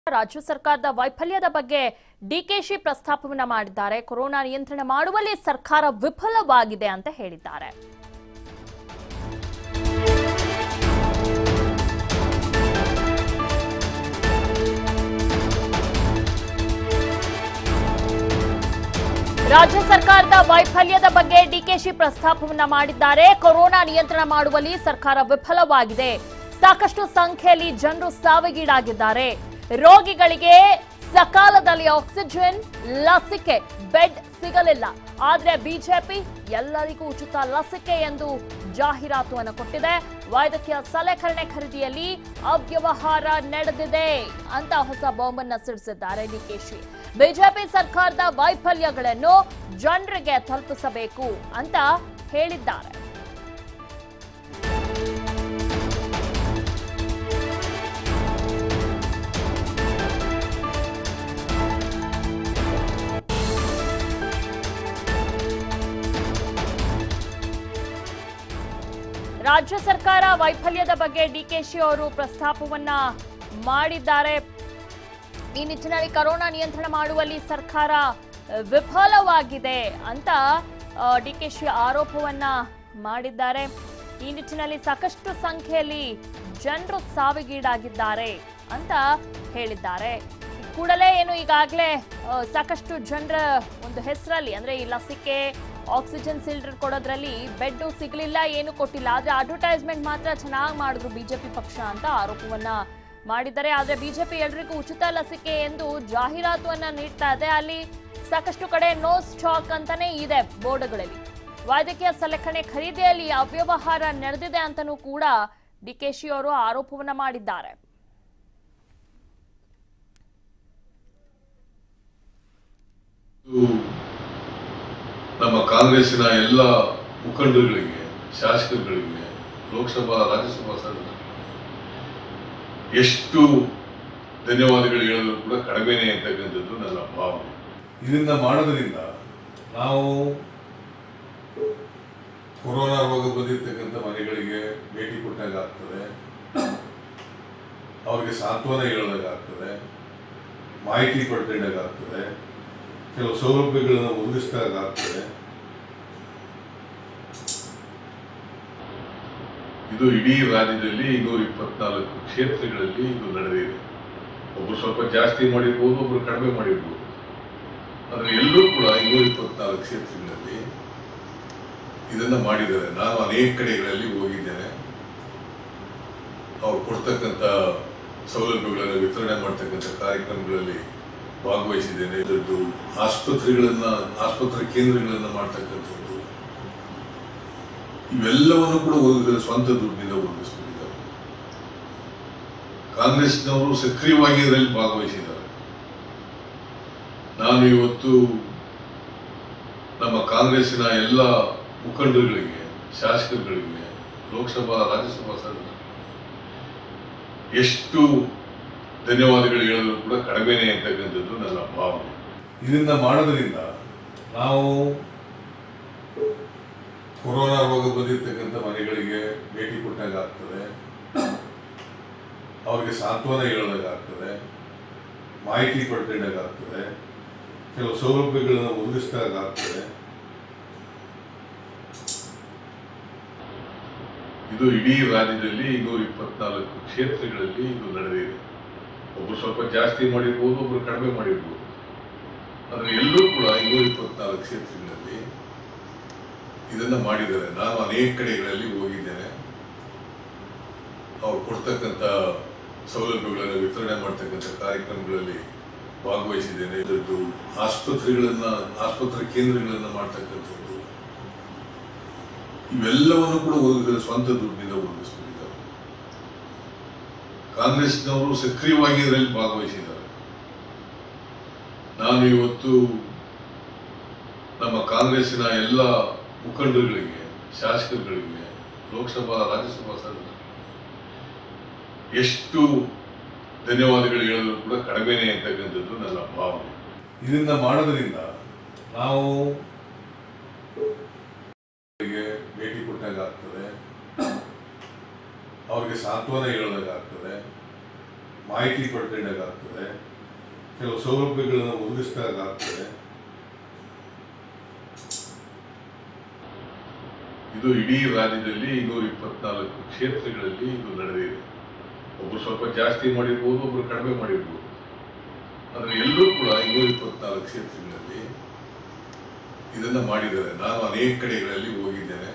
ರಾಜ್ಯ ಸರ್ಕಾರದ ವೈಫಲ್ಯದ ಬಗ್ಗೆ ಡಿಕೆಶಿ ಪ್ರಸ್ತಾಪವನ್ನ ಮಾಡಿದ್ದಾರೆ ಕೊರೋನಾ ನಿಯಂತ್ರಣ ಮಾಡುವಲ್ಲಿ ಸರ್ಕಾರ ವಿಫಲವಾಗಿದೆ ಅಂತ ಹೇಳಿದ್ದಾರೆ ರಾಜ್ಯ ಸರ್ಕಾರದ ವೈಫಲ್ಯದ ಬಗ್ಗೆ ಡಿಕೆಶಿ ಪ್ರಸ್ತಾಪವನ್ನ ಮಾಡಿದ್ದಾರೆ ಕೊರೋನಾ ನಿಯಂತ್ರಣ ಮಾಡುವಲ್ಲಿ ಸರ್ಕಾರ ವಿಫಲವಾಗಿದೆ ಸಾಕಷ್ಟು ಸಂಖ್ಯೆಯಲ್ಲಿ ಜನರು ಸಾವಿಗೀಡಾಗಿದ್ದಾರೆ ರೋಗಿಗಳಿಗೆ ಸಕಾಲದಲ್ಲಿ ಆಕ್ಸಿಜನ್ ಲಸಿಕೆ ಬೆಡ್ ಸಿಗಲಿಲ್ಲ ಆದ್ರೆ ಬಿಜೆಪಿ ಎಲ್ಲರಿಗೂ ಉಚಿತ ಲಸಿಕೆ ಎಂದು ಜಾಹೀರಾತುವನ್ನು ಕೊಟ್ಟಿದೆ ವೈದ್ಯಕೀಯ ಸಲಕರಣೆ ಖರೀದಿಯಲ್ಲಿ ಅವ್ಯವಹಾರ ನಡೆದಿದೆ ಅಂತ ಹೊಸ ಬಾಂಬನ್ನ ಸಿಡಿಸಿದ್ದಾರೆ ಡಿಕೆಶಿ ಬಿಜೆಪಿ ಸರ್ಕಾರದ ವೈಫಲ್ಯಗಳನ್ನು ಜನರಿಗೆ ತಲುಪಿಸಬೇಕು ಅಂತ ಹೇಳಿದ್ದಾರೆ ರಾಜ್ಯ ಸರ್ಕಾರ ವೈಫಲ್ಯದ ಬಗ್ಗೆ ಡಿಕೆಶಿ ಅವರು ಪ್ರಸ್ತಾಪವನ್ನ ಮಾಡಿದ್ದಾರೆ ಈ ನಿಟ್ಟಿನಲ್ಲಿ ಕರೋನಾ ನಿಯಂತ್ರಣ ಮಾಡುವಲ್ಲಿ ಸರ್ಕಾರ ಅಹ್, ವಿಫಲವಾಗಿದೆ ಅಂತ ಡಿಕೆಶಿ ಆರೋಪವನ್ನ ಮಾಡಿದ್ದಾರೆ ಈ ನಿಟ್ಟಿನಲ್ಲಿ ಸಾಕಷ್ಟು ಸಂಖ್ಯೆಯಲ್ಲಿ ಜನರು ಸಾವಿಗೀಡಾಗಿದ್ದಾರೆ ಅಂತ ಹೇಳಿದ್ದಾರೆ ಈ ಕೂಡಲೇ ಏನು ಈಗಾಗಲೇ ಸಾಕಷ್ಟು ಜನರ ಒಂದು ಹೆಸರಲ್ಲಿ ಅಂದ್ರೆ ಈ ಲಸಿಕೆ ಆಕ್ಸಿಜನ್ ಸಿಲಿಂಡರ್ ಕೊಡೋದ್ರಲ್ಲಿ ಬೆಡ್ ಸಿಗ್ಲಿಲ್ಲ ಏನು ಕೊಟ್ಟಿಲ್ಲ ಆದ್ರೆ ಅಡ್ವರ್ಟೈಸ್ಮೆಂಟ್ ಮಾತ್ರ ಚೆನ್ನಾಗಿ ಮಾಡಿದ್ರು ಬಿಜೆಪಿ ಪಕ್ಷ ಅಂತ ಆರೋಪವನ್ನ ಮಾಡಿದ್ದಾರೆ ಆದ್ರೆ ಬಿಜೆಪಿ ಎಲ್ರಿಗೂ ಉಚಿತ ಲಸಿಕೆ ಎಂದು ಜಾಹೀರಾತುವನ್ನ ನೀಡ್ತಾ ಇದೆ ಅಲ್ಲಿ ಸಾಕಷ್ಟು ಕಡೆ ನೋ ಸ್ಟಾಕ್ ಅಂತಾನೆ ಇದೆ ಬೋರ್ಡ್ಗಳಲ್ಲಿ ವೈದ್ಯಕೀಯ ಸಲಕರಣೆ ಖರೀದಿಯಲ್ಲಿ ಅವ್ಯವಹಾರ ನಡೆದಿದೆ ಅಂತನೂ ಕೂಡ ಡಿಕೆಶಿ ಅವರು ಆರೋಪವನ್ನ ಮಾಡಿದ್ದಾರೆ ಇದು ನಮ್ಮ ಕಾಂಗ್ರೆಸ್ಸಿನ ಎಲ್ಲ ಮುಖಂಡರುಗಳಿಗೆ ಶಾಸಕರುಗಳಿಗೆ ಲೋಕಸಭಾ ರಾಜ್ಯಸಭಾ ಸದಸ್ಯರಿಗೆ ಎಷ್ಟು ಧನ್ಯವಾದಗಳು ಹೇಳಿದ್ರು ಕೂಡ ಕಡಿಮೆನೇ ಅಂತಕ್ಕಂಥದ್ದು ನನ್ನ ಭಾವನೆ ಇದನ್ನ ಮಾಡೋದ್ರಿಂದ ನಾವು ಕೊರೋನಾ ರೋಗ ಬಂದಿರತಕ್ಕಂಥ ಮನೆಗಳಿಗೆ ಭೇಟಿ ಕೊಟ್ಟಾಗ ಆಗ್ತದೆ ಅವ್ರಿಗೆ ಸಾಂತ್ವನ ಹೇಳೋದಾಗ ಆಗ್ತದೆ ಮಾಹಿತಿ ಪಡ್ಕೊಂಡಾಗ ಆಗ್ತದೆ ಕೆಲವು ಸೌಲಭ್ಯಗಳನ್ನು ಒದಗಿಸಿದಾಗ ಆಗ್ತದೆ ಇದು ಇಡೀ ರಾಜ್ಯದಲ್ಲಿ ಇನ್ನೂರ ಇಪ್ಪತ್ನಾಲ್ಕು ಕ್ಷೇತ್ರಗಳಲ್ಲಿ ಇದು ನಡೆದಿದೆ ಒಬ್ರು ಸ್ವಲ್ಪ ಜಾಸ್ತಿ ಮಾಡಿರ್ಬೋದು ಒಬ್ರು ಕಡಿಮೆ ಮಾಡಿರ್ಬೋದು ಆದರೆ ಎಲ್ಲರೂ ಕೂಡ ಇನ್ನೂರ ಇಪ್ಪತ್ನಾಲ್ಕು ಕ್ಷೇತ್ರಗಳಲ್ಲಿ ಇದನ್ನ ಮಾಡಿದ್ದಾರೆ ನಾನು ಅನೇಕ ಕಡೆಗಳಲ್ಲಿ ಹೋಗಿದ್ದೇನೆ ಅವ್ರು ಕೊಡ್ತಕ್ಕಂಥ ಸೌಲಭ್ಯಗಳನ್ನು ವಿತರಣೆ ಮಾಡ್ತಕ್ಕಂಥ ಕಾರ್ಯಕ್ರಮಗಳಲ್ಲಿ ಭಾಗವಹಿಸಿದ್ದೇನೆ ಇದರದ್ದು ಆಸ್ಪತ್ರೆಗಳನ್ನ ಆಸ್ಪತ್ರೆ ಕೇಂದ್ರಗಳನ್ನ ಮಾಡ್ತಕ್ಕಂಥದ್ದು ಇವೆಲ್ಲವನ್ನು ಕೂಡ ಒದಗಿಸಿದ ಸ್ವಂತ ದುಡ್ಡಿನಿಂದ ಒದಗಿಸ್ಕೊಂಡಿದ್ದಾರೆ ಕಾಂಗ್ರೆಸ್ನವರು ಸಕ್ರಿಯವಾಗಿ ಇದರಲ್ಲಿ ಭಾಗವಹಿಸಿದ್ದಾರೆ ನಾನು ಇವತ್ತು ನಮ್ಮ ಕಾಂಗ್ರೆಸ್ಸಿನ ಎಲ್ಲ ಮುಖಂಡರುಗಳಿಗೆ ಶಾಸಕರುಗಳಿಗೆ ಲೋಕಸಭಾ ರಾಜ್ಯಸಭಾ ಸದಸ್ಯರಿಗೆ ಎಷ್ಟು ಧನ್ಯವಾದಗಳು ಹೇಳಿದ್ರು ಕೂಡ ಕಡಿಮೆನೇ ಅಂತಕ್ಕಂಥದ್ದು ನನ್ನ ಭಾವನೆ ಇದನ್ನ ಮಾಡೋದ್ರಿಂದ ನಾವು ಕೊರೋನಾ ರೋಗ ಬಂದಿರತಕ್ಕಂಥ ಮನೆಗಳಿಗೆ ಭೇಟಿ ಕೊಟ್ಟಾಗ ಆಗ್ತದೆ ಅವ್ರಿಗೆ ಸಾಂತ್ವನ ಹೇಳೋದಾಗ ಆಗ್ತದೆ ಮಾಹಿತಿ ಪಡ್ಕೊಂಡಾಗ ಆಗ್ತದೆ ಕೆಲವು ಸೌಲಭ್ಯಗಳನ್ನು ಒದಗಿಸಿದಾಗ ಆಗ್ತದೆ ಇದು ಇಡೀ ರಾಜ್ಯದಲ್ಲಿ ಇನ್ನೂರ ಇಪ್ಪತ್ನಾಲ್ಕು ಕ್ಷೇತ್ರಗಳಲ್ಲಿ ಇದು ನಡೆದಿದೆ ಒಬ್ರು ಸ್ವಲ್ಪ ಜಾಸ್ತಿ ಮಾಡಿರ್ಬೋದು ಒಬ್ರು ಕಡಿಮೆ ಮಾಡಿರ್ಬೋದು ಆದರೆ ಎಲ್ಲರೂ ಕೂಡ ಇನ್ನೂರ ಇಪ್ಪತ್ನಾಲ್ಕು ಕ್ಷೇತ್ರಗಳಲ್ಲಿ ಇದನ್ನ ಮಾಡಿದ್ದಾರೆ ನಾನು ಅನೇಕ ಕಡೆಗಳಲ್ಲಿ ಹೋಗಿದ್ದೇನೆ ಅವ್ರು ಕೊಡ್ತಕ್ಕಂಥ ಸೌಲಭ್ಯಗಳನ್ನು ವಿತರಣೆ ಮಾಡ್ತಕ್ಕಂಥ ಕಾರ್ಯಕ್ರಮಗಳಲ್ಲಿ ಭಾಗವಹಿಸಿದ್ದೇನೆ ಇದರದ್ದು ಆಸ್ಪತ್ರೆಗಳನ್ನ ಆಸ್ಪತ್ರೆ ಕೇಂದ್ರಗಳನ್ನ ಮಾಡ್ತಕ್ಕಂಥದ್ದು ಇವೆಲ್ಲವನ್ನು ಕೂಡ ಒದಗಿಸಿದ ಸ್ವಂತ ದುಡ್ಡಿನಿಂದ ಒದಗಿಸ್ಕೊಂಡಿದ್ದಾರೆ ಕಾಂಗ್ರೆಸ್ನವರು ಸಕ್ರಿಯವಾಗಿ ಇದರಲ್ಲಿ ಭಾಗವಹಿಸಿದ್ದಾರೆ ನಾನು ಇವತ್ತು ನಮ್ಮ ಕಾಂಗ್ರೆಸ್ಸಿನ ಎಲ್ಲ ಮುಖಂಡರುಗಳಿಗೆ ಶಾಸಕರುಗಳಿಗೆ ಲೋಕಸಭಾ ರಾಜ್ಯಸಭಾ ಸದಸ್ಯರಿಗೆ ಎಷ್ಟು ಧನ್ಯವಾದಗಳು ಹೇಳಿದ್ರು ಕೂಡ ಕಡಿಮೆನೇ ಅಂತಕ್ಕಂಥದ್ದು ನನ್ನ ಭಾವನೆ ಇದನ್ನ ಮಾಡೋದ್ರಿಂದ ನಾವು ಅವರಿಗೆ ಭೇಟಿ ಕೊಟ್ಟಾಗ ಆಗ್ತದೆ ಅವ್ರಿಗೆ ಸಾಂತ್ವನ ಹೇಳೋದಾಗ ಆಗ್ತದೆ ಮಾಹಿತಿ ಪಡ್ಕೊಂಡಾಗ್ತದೆ ಕೆಲವು ಸೌಲಭ್ಯಗಳನ್ನು ಒದಗಿಸಿದಾಗ್ತದೆ ಇದು ಇಡೀ ರಾಜ್ಯದಲ್ಲಿ ಇನ್ನೂರ ಇಪ್ಪತ್ನಾಲ್ಕು ಕ್ಷೇತ್ರಗಳಲ್ಲಿ ಇದು ನಡೆದಿದೆ ಒಬ್ರು ಸ್ವಲ್ಪ ಜಾಸ್ತಿ ಮಾಡಿರ್ಬೋದು ಒಬ್ರು ಕಡಿಮೆ ಮಾಡಿರ್ಬೋದು ಆದರೆ ಎಲ್ಲರೂ ಕೂಡ ಇನ್ನೂರ ಇಪ್ಪತ್ನಾಲ್ಕು ಕ್ಷೇತ್ರಗಳಲ್ಲಿ ಇದನ್ನ ಮಾಡಿದ್ದಾರೆ ನಾನು ಅನೇಕ ಕಡೆಗಳಲ್ಲಿ ಹೋಗಿದ್ದೇನೆ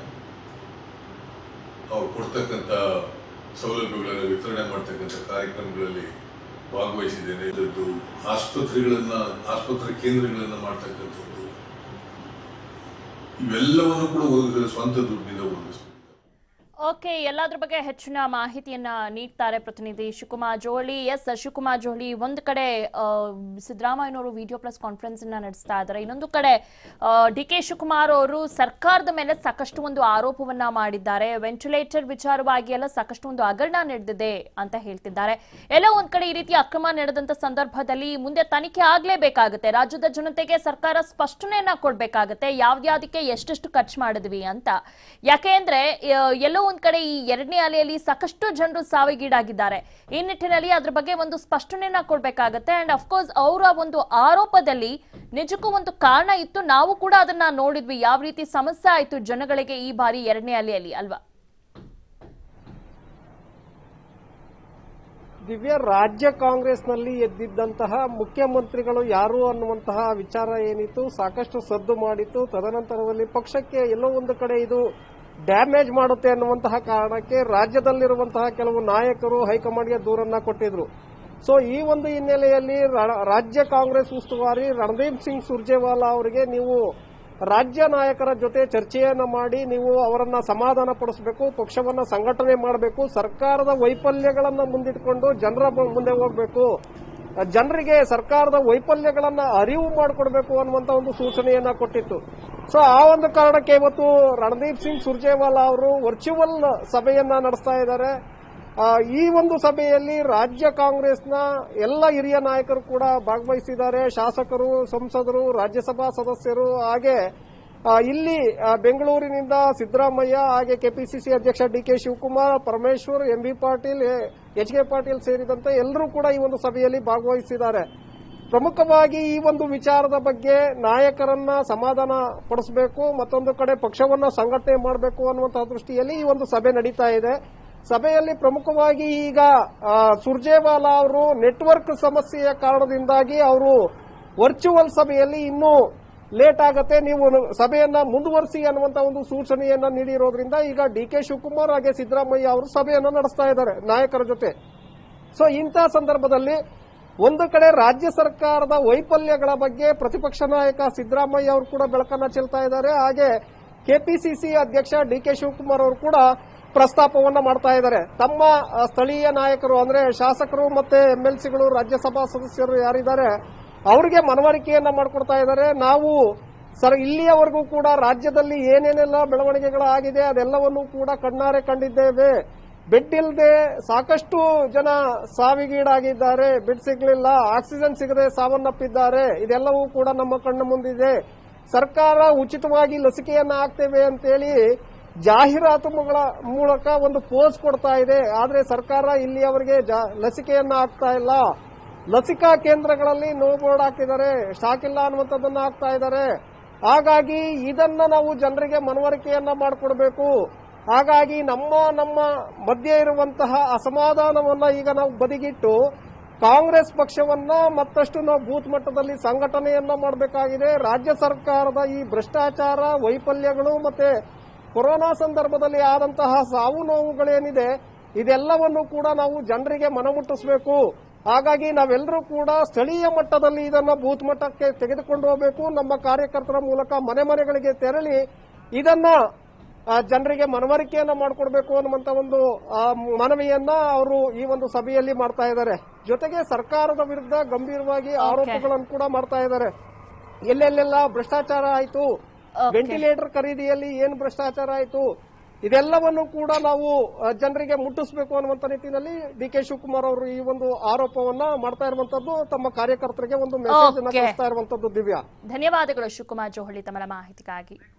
ಅವ್ರು ಕೊಡ್ತಕ್ಕಂಥ ಸೌಲಭ್ಯಗಳನ್ನು ವಿತರಣೆ ಮಾಡ್ತಕ್ಕಂಥ ಕಾರ್ಯಕ್ರಮಗಳಲ್ಲಿ ಭಾಗವಹಿಸಿದ್ದೇನೆ ಇದರದ್ದು ಆಸ್ಪತ್ರೆಗಳನ್ನ ಆಸ್ಪತ್ರೆ ಕೇಂದ್ರಗಳನ್ನ ಮಾಡ್ತಕ್ಕಂಥದ್ದು ಇವೆಲ್ಲವನ್ನು ಕೂಡ ಒದಗಿಸಲು ಸ್ವಂತ ದುಡ್ಡಿನಿಂದ ಒದಗಿಸ್ತಾರೆ ಓಕೆ ಎಲ್ಲದ್ರ ಬಗ್ಗೆ ಹೆಚ್ಚಿನ ಮಾಹಿತಿಯನ್ನ ನೀಡ್ತಾರೆ ಪ್ರತಿನಿಧಿ ಶಿವಕುಮಾರ್ ಜೋಳಿ ಎಸ್ ಶಿವಕುಮಾರ್ ಜೋಳಿ ಒಂದು ಕಡೆ ಆ, ಸಿದ್ದರಾಮಯ್ಯನವರು ವಿಡಿಯೋ ಪ್ರೆಸ್ ಕಾನ್ಫರೆನ್ಸ್ ಅನ್ನ ನಡೆಸ್ತಾ ಇದ್ದಾರೆ ಇನ್ನೊಂದು ಕಡೆ ಡಿ ಕೆ ಶಿವಕುಮಾರ್ ಅವರು ಸರ್ಕಾರದ ಮೇಲೆ ಸಾಕಷ್ಟು ಒಂದು ಆರೋಪವನ್ನ ಮಾಡಿದ್ದಾರೆ ವೆಂಟಿಲೇಟರ್ ವಿಚಾರವಾಗಿ ಎಲ್ಲ ಸಾಕಷ್ಟು ಒಂದು ಹಗರಣ ನಡೆದಿದೆ ಅಂತ ಹೇಳ್ತಿದ್ದಾರೆ ಎಲ್ಲ ಒಂದ್ ಕಡೆ ಈ ರೀತಿ ಅಕ್ರಮ ನಡೆದಂತ ಸಂದರ್ಭದಲ್ಲಿ ಮುಂದೆ ತನಿಖೆ ಆಗ್ಲೇಬೇಕಾಗುತ್ತೆ ರಾಜ್ಯದ ಜನತೆಗೆ ಸರ್ಕಾರ ಸ್ಪಷ್ಟನೆಯನ್ನ ಕೊಡ್ಬೇಕಾಗತ್ತೆ ಯಾವ್ದ್ಯಾವ್ದಕ್ಕೆ ಎಷ್ಟೆಷ್ಟು ಖರ್ಚು ಮಾಡಿದ್ವಿ ಅಂತ ಯಾಕೆ ಅಂದ್ರೆ ಆ, ಎಲ್ಲೋ ಒಂದ್ ಕಡೆ ಈ ಎರಡನೇ ಅಲೆಯಲ್ಲಿ ಸಾಕಷ್ಟು ಜನರು ಸಾವಿಗೀಡಾಗಿದ್ದಾರೆ ಈ ನಿಟ್ಟಿನಲ್ಲಿ ಅದ್ರ ಬಗ್ಗೆ ಒಂದು ಸ್ಪಷ್ಟನೆಯನ್ನ ಕೊಡ್ಬೇಕಾಗತ್ತೆ ಅಂಡ್ ಅಫ್ಕೋರ್ಸ್ ಅವರ ಒಂದು ಆರೋಪದಲ್ಲಿ ನಿಜಕ್ಕೂ ಒಂದು ಕಾರಣ ಇತ್ತು ನಾವು ಕೂಡ ಅದನ್ನ ನೋಡಿದ್ವಿ ಯಾವ ರೀತಿ ಸಮಸ್ಯೆ ಆಯ್ತು ಜನಗಳಿಗೆ ಈ ಬಾರಿ ಎರಡನೇ ಅಲೆಯಲ್ಲಿ ಅಲ್ವಾ ದಿವ್ಯ ರಾಜ್ಯ ಕಾಂಗ್ರೆಸ್ನಲ್ಲಿ ಎದ್ದಿದ್ದಂತಹ ಮುಖ್ಯಮಂತ್ರಿಗಳು ಯಾರು ಅನ್ನುವಂತಹ ವಿಚಾರ ಏನಿತ್ತು ಸಾಕಷ್ಟು ಸದ್ದು ಮಾಡಿತ್ತು ತದನಂತರದಲ್ಲಿ ಪಕ್ಷಕ್ಕೆ ಎಲ್ಲೋ ಒಂದು ಕಡೆ ಇದು ಡ್ಯಾಮೇಜ್ ಮಾಡುತ್ತೆ ಅನ್ನುವಂತಹ ಕಾರಣಕ್ಕೆ ರಾಜ್ಯದಲ್ಲಿರುವಂತಹ ಕೆಲವು ನಾಯಕರು ಹೈಕಮಾಂಡ್ಗೆ ದೂರನ್ನ ಕೊಟ್ಟಿದ್ರು ಸೊ ಈ ಒಂದು ಹಿನ್ನೆಲೆಯಲ್ಲಿ ರ- ರಾಜ್ಯ ಕಾಂಗ್ರೆಸ್ ಉಸ್ತುವಾರಿ ರಣದೀಪ್ ಸಿಂಗ್ ಸುರ್ಜೇವಾಲಾ ಅವರಿಗೆ ನೀವು ರಾಜ್ಯ ನಾಯಕರ ಜೊತೆ ಚರ್ಚೆಯನ್ನ ಮಾಡಿ ನೀವು ಅವರನ್ನ ಸಮಾಧಾನ ಪಡಿಸಬೇಕು ಪಕ್ಷವನ್ನ ಸಂಘಟನೆ ಮಾಡಬೇಕು ಸರ್ಕಾರದ ವೈಫಲ್ಯಗಳನ್ನ ಮುಂದಿಟ್ಕೊಂಡು ಜನರ ಮು- ಮುಂದೆ ಹೋಗಬೇಕು ಜನರಿಗೆ ಸರ್ಕಾರದ ವೈಫಲ್ಯಗಳನ್ನ ಅರಿವು ಮಾಡಿಕೊಡ್ಬೇಕು ಅನ್ನುವಂತ ಒಂದು ಸೂಚನೆಯನ್ನ ಕೊಟ್ಟಿತ್ತು ಸೊ ಆ ಒಂದು ಕಾರಣಕ್ಕೆ ಇವತ್ತು ರಣದೀಪ್ ಸಿಂಗ್ ಸುರ್ಜೇವಾಲಾ ಅವರು ವರ್ಚುವಲ್ ಸಭೆಯನ್ನ ನಡೆಸ್ತಾ ಇದ್ದಾರೆ ಆ, ಈ ಒಂದು ಸಭೆಯಲ್ಲಿ ರಾಜ್ಯ ಕಾಂಗ್ರೆಸ್ನ ಎಲ್ಲ ಹಿರಿಯ ನಾಯಕರು ಕೂಡ ಭಾಗವಹಿಸಿದ್ದಾರೆ ಶಾಸಕರು ಸಂಸದರು ರಾಜ್ಯಸಭಾ ಸದಸ್ಯರು ಹಾಗೆ ಆ, ಇಲ್ಲಿ ಆ, ಬೆಂಗಳೂರಿನಿಂದ ಸಿದ್ದರಾಮಯ್ಯ ಹಾಗೆ ಕೆಪಿಸಿಸಿ ಅಧ್ಯಕ್ಷ D K Shivakumar Parameshwar M B Patil H K Patil ಸೇರಿದಂತೆ ಎಲ್ಲರೂ ಕೂಡ ಈ ಒಂದು ಸಭೆಯಲ್ಲಿ ಭಾಗವಹಿಸಿದ್ದಾರೆ ಪ್ರಮುಖವಾಗಿ ಈ ಒಂದು ವಿಚಾರದ ಬಗ್ಗೆ ನಾಯಕರನ್ನ ಸಮಾಧಾನ ಪಡಿಸಬೇಕು ಮತ್ತೊಂದು ಕಡೆ ಪಕ್ಷವನ್ನ ಸಂಘಟನೆ ಮಾಡಬೇಕು ಅನ್ನುವಂತಹ ದೃಷ್ಟಿಯಲ್ಲಿ ಈ ಒಂದು ಸಭೆ ನಡೀತಾ ಇದೆ ಸಭೆಯಲ್ಲಿ ಪ್ರಮುಖವಾಗಿ ಈಗ ಆ, ಸುರ್ಜೇವಾಲಾ ಅವರು ನೆಟ್ವರ್ಕ್ ಸಮಸ್ಯೆಯ ಕಾರಣದಿಂದಾಗಿ ಅವರು ವರ್ಚುವಲ್ ಸಭೆಯಲ್ಲಿ ಇನ್ನೂ ಲೇಟ್ ಆಗತ್ತೆ ನೀವು ಸಭೆಯನ್ನ ಮುಂದುವರಿಸಿ ಅನ್ನುವಂತ ಒಂದು ಸೂಚನೆಯನ್ನ ನೀಡಿರೋದ್ರಿಂದ ಈಗ ಡಿ ಕೆ ಶಿವಕುಮಾರ್ ಹಾಗೆ ಸಿದ್ದರಾಮಯ್ಯ ಅವರು ಸಭೆಯನ್ನ ನಡೆಸ್ತಾ ಇದ್ದಾರೆ ನಾಯಕರ ಜೊತೆ ಸೊ ಇಂಥ ಸಂದರ್ಭದಲ್ಲಿ ಒಂದು ಕಡೆ ರಾಜ್ಯ ಸರ್ಕಾರದ ವೈಫಲ್ಯಗಳ ಬಗ್ಗೆ ಪ್ರತಿಪಕ್ಷ ನಾಯಕ ಸಿದ್ದರಾಮಯ್ಯ ಅವರು ಕೂಡ ಬೆಳಕನ್ನ ಚೆಲ್ತಾ ಇದ್ದಾರೆ ಹಾಗೆ ಕೆಪಿಸಿಸಿ ಅಧ್ಯಕ್ಷ ಡಿ ಕೆ ಶಿವಕುಮಾರ್ ಅವರು ಕೂಡ ಪ್ರಸ್ತಾಪವನ್ನ ಮಾಡ್ತಾ ಇದ್ದಾರೆ ತಮ್ಮ ಆ, ಸ್ಥಳೀಯ ನಾಯಕರು ಅಂದ್ರೆ ಶಾಸಕರು ಮತ್ತೆ ಎಂಎಲ್ಸಿಗಳು ರಾಜ್ಯಸಭಾ ಸದಸ್ಯರು ಯಾರಿದ್ದಾರೆ ಅವರಿಗೆ ಮನವರಿಕೆಯನ್ನ ಮಾಡಿಕೊಡ್ತಾ ಇದ್ದಾರೆ ನಾವು ಸರ್ ಇಲ್ಲಿಯವರೆಗೂ ಕೂಡ ರಾಜ್ಯದಲ್ಲಿ ಏನೇನೆಲ್ಲ ಬೆಳವಣಿಗೆಗಳಾಗಿದೆ ಅದೆಲ್ಲವನ್ನು ಕೂಡ ಕಣ್ಣಾರೆ ಕಂಡಿದ್ದೇವೆ ಬೆಡ್ ಇಲ್ಲದೆ ಸಾಕಷ್ಟು ಜನ ಸಾವಿಗೀಡಾಗಿದ್ದಾರೆ ಬೆಡ್ ಸಿಗಲಿಲ್ಲ ಆಕ್ಸಿಜನ್ ಸಿಗದೆ ಸಾವನ್ನಪ್ಪಿದ್ದಾರೆ ಇದೆಲ್ಲವೂ ಕೂಡ ನಮ್ಮ ಕಣ್ಣ ಮುಂದಿದೆ ಸರ್ಕಾರ ಉಚಿತವಾಗಿ ಲಸಿಕೆಯನ್ನ ಹಾಕ್ತೇವೆ ಅಂತೇಳಿ ಜಾಹೀರಾತುಗಳ ಮೂಲಕ ಒಂದು ಪೋಸ್ ಕೊಡ್ತಾ ಇದೆ ಆದ್ರೆ ಸರ್ಕಾರ ಇಲ್ಲಿಯವರೆಗೆ ಜಾ- ಲಸಿಕೆಯನ್ನ ಹಾಕ್ತಾ ಇಲ್ಲ ಲಸಿಕಾ ಕೇಂದ್ರಗಳಲ್ಲಿ ನೋ ಬೋರ್ಡ್ ಹಾಕಿದ್ದಾರೆ ಸ್ಟಾಕ್ ಇಲ್ಲ ಅನ್ನುವಂಥದ್ದನ್ನ ಹಾಕ್ತಾ ಇದ್ದಾರೆ ಹಾಗಾಗಿ ಇದನ್ನ ನಾವು ಜನರಿಗೆ ಮನವರಿಕೆಯನ್ನ ಮಾಡಿಕೊಡ್ಬೇಕು ಹಾಗಾಗಿ ನಮ್ಮ ನಮ್ಮ ಮಧ್ಯೆ ಇರುವಂತಹ ಅಸಮಾಧಾನವನ್ನ ಈಗ ನಾವು ಬದಿಗಿಟ್ಟು ಕಾಂಗ್ರೆಸ್ ಪಕ್ಷವನ್ನ ಮತ್ತಷ್ಟು ನಾವು ಬೂತ್ ಮಟ್ಟದಲ್ಲಿ ಸಂಘಟನೆಯನ್ನ ಮಾಡಬೇಕಾಗಿದೆ ರಾಜ್ಯ ಸರ್ಕಾರದ ಈ ಭ್ರಷ್ಟಾಚಾರ ವೈಫಲ್ಯಗಳು ಮತ್ತೆ ಕೊರೋನಾ ಸಂದರ್ಭದಲ್ಲಿ ಆದಂತಹ ಸಾವು ನೋವುಗಳೇನಿದೆ ಇದೆಲ್ಲವನ್ನು ಕೂಡ ನಾವು ಜನರಿಗೆ ಮನಮುಟ್ಟಿಸಬೇಕು ಹಾಗಾಗಿ ನಾವೆಲ್ಲರೂ ಕೂಡ ಸ್ಥಳೀಯ ಮಟ್ಟದಲ್ಲಿ ಇದನ್ನ ಬೂತ್ ಮಟ್ಟಕ್ಕೆ ತೆಗೆದುಕೊಂಡು ಹೋಗಬೇಕು ನಮ್ಮ ಕಾರ್ಯಕರ್ತರ ಮೂಲಕ ಮನೆ ಮನೆಗಳಿಗೆ ತೆರಳಿ ಇದನ್ನ ಆ, ಜನರಿಗೆ ಮನವರಿಕೆಯನ್ನ ಮಾಡಿಕೊಡ್ಬೇಕು ಅನ್ನುವಂತ ಒಂದು ಆ, ಮನವಿಯನ್ನ ಅವರು ಈ ಒಂದು ಸಭೆಯಲ್ಲಿ ಮಾಡ್ತಾ ಇದ್ದಾರೆ ಜೊತೆಗೆ ಸರ್ಕಾರದ ವಿರುದ್ಧ ಗಂಭೀರವಾಗಿ ಆರೋಪಗಳನ್ನು ಕೂಡ ಮಾಡ್ತಾ ಇದ್ದಾರೆ ಎಲ್ಲೆಲ್ಲೆಲ್ಲ ಭ್ರಷ್ಟಾಚಾರ ಆಯ್ತು Okay. ವೆಂಟಿಲೇಟರ್ ಖರೀದಿಯಲ್ಲಿ ಏನು ಭ್ರಷ್ಟಾಚಾರ ಆಯ್ತು ಇದೆಲ್ಲವನ್ನು ಕೂಡ ನಾವು ಆ, ಜನರಿಗೆ ಮುಟ್ಟಿಸಬೇಕು ಅನ್ನುವಂತ ನಿಟ್ಟಿನಲ್ಲಿ ಡಿ ಕೆ ಶಿವಕುಮಾರ್ ಅವರು ಈ ಒಂದು ಆರೋಪವನ್ನ ಮಾಡ್ತಾ ಇರುವಂತದ್ದು ತಮ್ಮ ಕಾರ್ಯಕರ್ತರಿಗೆ ಒಂದು ಮೆಸೇಜ್ ಅನ್ನ Okay. ಕಳಿಸ್ತಾ ಇರುವಂತದ್ದು ದಿವ್ಯಾ ಧನ್ಯವಾದಗಳು ಶಿವಕುಮಾರ್ ಜೋಹಳಿ ತಮ್ಮ ಮಾಹಿತಿಗಾಗಿ